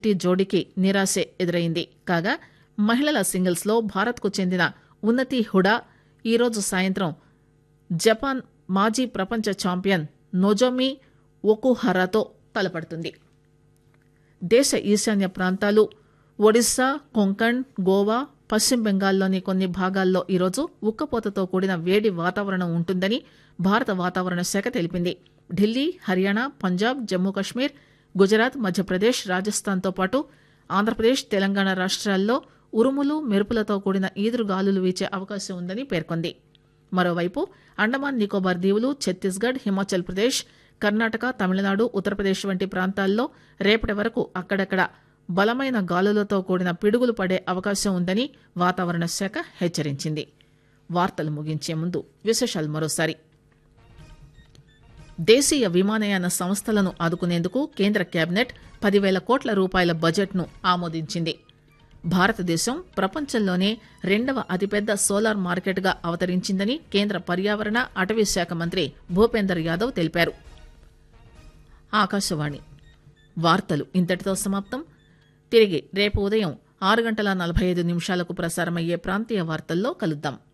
tea జోడీకి నిరాశే ఎదురైంది కాగా మహిళల సింగిల్స్ లో భారత్ కు చెందిన ఉన్నతి హుడా ఈరోజు సాయంత్రం జపాన్ మాజీ ప్రపంచ ఛాంపియన్ నొజోమి ఒకుహరాతో తలపడుతుంది దేశ ఈశాన్య ప్రాంతాలు ఒడిశా కొంకణ్ గోవా పశ్చిమ బెంగాల్లోని కొన్ని భాగాల్లో ఈరోజు ఉక్కపోతతో కూడిన వేడి వాతావరణం ఉంటుందని భారత వాతావరణ శాఖ తెలిపింది ఢిల్లీ హర్యానా పంజాబ్ జమ్మూ కశ్మీర్ గుజరాత్ మధ్యప్రదేశ్ రాజస్థాన్తో పాటు ఆంధ్రప్రదేశ్ తెలంగాణ రాష్ట్రాల్లో ఉరుములు మెరుపులతో కూడిన ఈదురుగాలులు వీచే అవకాశం ఉందని పేర్కొంది మరోవైపు అండమాన్ నికోబార్ దీవులు ఛత్తీస్గఢ్ హిమాచల్ ప్రదేశ్ కర్ణాటక తమిళనాడు ఉత్తరప్రదేశ్ వంటి ప్రాంతాల్లో రేపటి వరకు అక్కడక్కడ బలమైన గాలులతో కూడిన పిడుగులు పడే అవకాశం ఉందని వాతావరణ శాఖ హెచ్చరించింది వార్తలు ముగించే ముందు విశేషాలు మరోసారి దేశీయ విమానయాన సంస్థలను ఆదుకునేందుకు కేంద్ర కేబినెట్ పదివేల కోట్ల రూపాయల బడ్జెట్ను ఆమోదించింది భారతదేశం ప్రపంచంలోనే రెండవ అతిపెద్ద సోలార్ మార్కెట్గా అవతరించిందని కేంద్ర పర్యావరణ అటవీ శాఖ మంత్రి భూపేందర్ యాదవ్ తెలిపారు ఆకాశవాణి వార్తలు ఇంతటితో సమాప్తం తిరిగి రేపు ఉదయం ఆరు గంటల నలభై ఐదు నిమిషాలకు ప్రసారమయ్యే ప్రాంతీయ వార్తల్లో కలుద్దాం